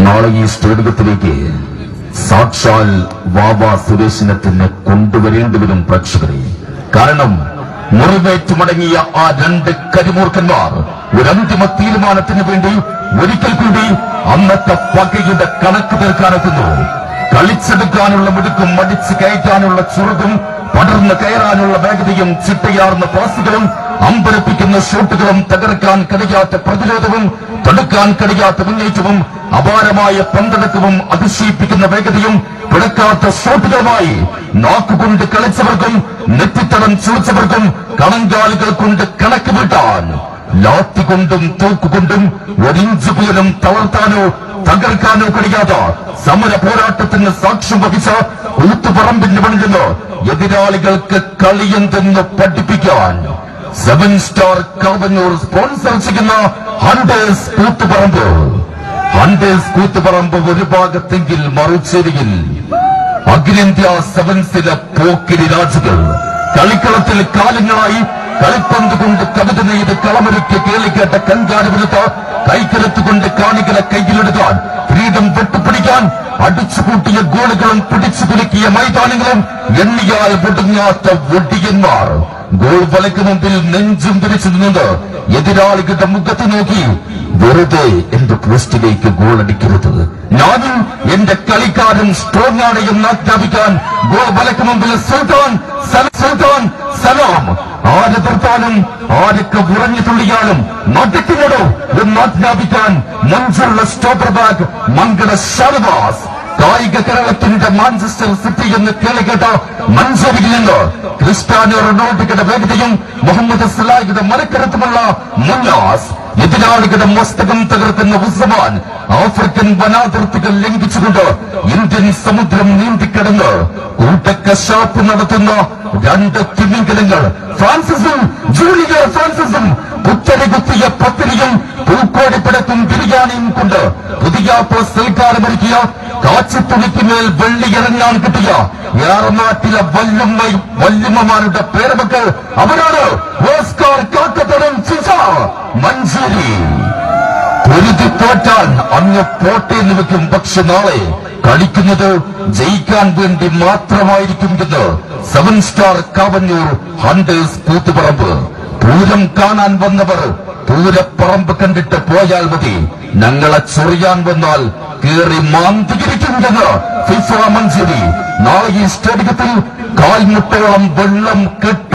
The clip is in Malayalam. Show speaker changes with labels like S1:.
S1: നാളെ ഈ സ്റ്റേഡിയത്തിലേക്ക് സാക്ഷാൽ വാവ സുരേഷിനെ തന്നെ കൊണ്ടുവരേണ്ടി വരും പ്രേക്ഷകരെ കാരണം മുറിവേറ്റ് മടങ്ങിയ ആ രണ്ട് കരിമൂർഖന്മാർ ഒരു അന്തിമ തീരുമാനത്തിന് വേണ്ടി ഒരിക്കൽ കൂടി അന്നത്തെ പകയുടെ കണക്ക് തീർക്കാനെത്തുന്നു കളിച്ചെടുക്കാനുള്ള മിടുക്കും മടിച്ചു കയറ്റാനുള്ള ചുറുകും പടർന്ന് കയറാനുള്ള വേഗതയും ചിട്ടയാർന്ന പാസുകളും അമ്പരപ്പിക്കുന്ന ഷോട്ടുകളും തകർക്കാൻ കഴിയാത്ത പ്രതിരോധവും തടുക്കാൻ കഴിയാത്ത മുന്നേറ്റവും അപാരമായ പന്തടക്കവും അതിശയിപ്പിക്കുന്ന വേഗതയും പിടക്കാത്ത ഷോട്ടുകളുമായി നാക്കുകൊണ്ട് കളിച്ചവർക്കും നെറ്റിത്തടം ചുളിച്ചവർക്കും കണങ്കാലുകൾ കൊണ്ട് കണക്ക് വീട്ടാൻ ലാത്തി കൊണ്ടും തൂക്കുകൊണ്ടും ഒരിഞ്ച് പോലും തളർത്താനോ തകർക്കാനോ കഴിയാത്ത സമര പോരാട്ടത്തിന് സാക്ഷ്യം വഹിച്ച കൂത്തുപറമ്പിന് പണിഞ്ഞെന്ന് എതിരാളികൾക്ക് കളിയെന്തെന്ന് പഠിപ്പിക്കാൻ സെവൻ സ്റ്റാർ കാവന്നൂർ സ്പോൺസർ ചെയ്യുന്ന ഹണ്ടേഴ്സ് കൂത്തുപറമ്പ് ഹണ്ടേഴ്സ് കൂത്തുപറമ്പ് ഒരു ഭാഗത്തെങ്കിൽ മറുചേരിയിൽ അഖിലേന്ത്യാ സെവൻസിലെ പോക്കിരി രാജുകൾ കളിക്കളത്തിൽ കാലങ്ങളായി കളിപ്പന്ത് കൊണ്ട് കവിത നെയ്ത് കളമൊരുക്കി കേളിക്കേട്ട കൺകാടുവിലത്ത് കൈക്കലത്തുകൊണ്ട് കാണികളെ കയ്യിലെടുക്കാൻ ഫ്രീഡം വെട്ടുപിടിക്കാൻ അടിച്ചുകൂട്ടിയ ഗോളുകളും പിടിച്ചു കുലുക്കിയ മൈതാനങ്ങളും എണ്ണിയാൽ ഒടുങ്ങാത്ത ഒടിയന്മാർ ഗോൾ വലയ്ക്ക് മുമ്പിൽ നെഞ്ചും തിരിച്ചു നിന്നത് എതിരാളികളുടെ മുഖത്ത് നോക്കി വെറുതെ എന്റെ പോസ്റ്റിലേക്ക് ഗോൾ അടിക്കരുത് ഞാനും എന്റെ കളിക്കാരും സ്ട്രോങ് ആണ് എന്ന് ആജ്ഞാപിക്കാൻ ഗോൾ വലയ്ക്ക് മുമ്പിൽ സുൽത്താൻ സല- സുൽത്താൻ സലാം ആര് തീർത്താലും ആരൊക്കെ ഉറഞ്ഞു തുള്ളിയാലും നടുക്കിനോടോ എന്ന് ആജ്ഞാപിക്കാൻ മഞ്ചുള്ള സ്റ്റോപ്പർ ബാഗ് മങ്കട ഷാനവാസ് കായിക കേരളത്തിന്റെ മാഞ്ചസ്റ്റർ സിറ്റി എന്ന് കേളിക്കേട്ട മഞ്ചേരിയിൽ നിന്ന് ക്രിസ്ത്യാനോ റൊണാൾഡോയുടെ വേഗതയും മുഹമ്മദ് സലാഹിയുടെ മരക്കരത്തുമുള്ള മുന്നാസ് എതിരാളികളുടെ മസ്തകം തകർക്കുന്ന ഉസ്മാൻ ആഫ്രിക്കൻ വനാതിർത്തികൾ ലംഘിച്ചുകൊണ്ട് ഇന്ത്യൻ സമുദ്രം നീന്തിക്കിടന്ന് കൂട്ടക്കശാപ്പ് നടത്തുന്ന രണ്ട് തിമിംഗലങ്ങൾ ഫ്രാൻസിസും ജൂലിയ ഫ്രാൻസിസും കുത്തരി കുത്തിയ പത്തിരിയും പൂക്കോടിപ്പിടത്തും ബിരിയാണിയും കൊണ്ട് പുതിയ സൽക്കാരമൊരുക്കിയ കാച്ചിത്തുണിക്കുമേൽ വെള്ളി ഇറങ്ങാൻ കിട്ടിയ ഏറനാട്ടിലെ വല്യമ്മ വല്യമ്മമാരുടെ പേരമക്കൾ അവരാണ് ഓസ്കാർ കാക്കത്തടം ഫിഫ മഞ്ചേരി പൊരുതി തോറ്റാൻ അങ്ങ് പോട്ടെ എന്ന് വെക്കും പക്ഷെ നാളെ കളിക്കുന്നത് ജയിക്കാൻ വേണ്ടി മാത്രമായിരിക്കും എന്ന് Seven Star Kavannur Hunters Koothuparamba പൂരം കാണാൻ വന്നവർ പൂരപ്പറമ്പ് കണ്ടിട്ട് പോയാൽ മതി ഞങ്ങളെ ചൊറിയാൻ വന്നാൽ കേറി മാന്തികരിക്കുന്നുണ്ടെന്ന് ഫിഫ മഞ്ചേരി നാളെ ഈ സ്റ്റേഡിയത്തിൽ കാൽമുട്ടോളം വെള്ളം കെട്ട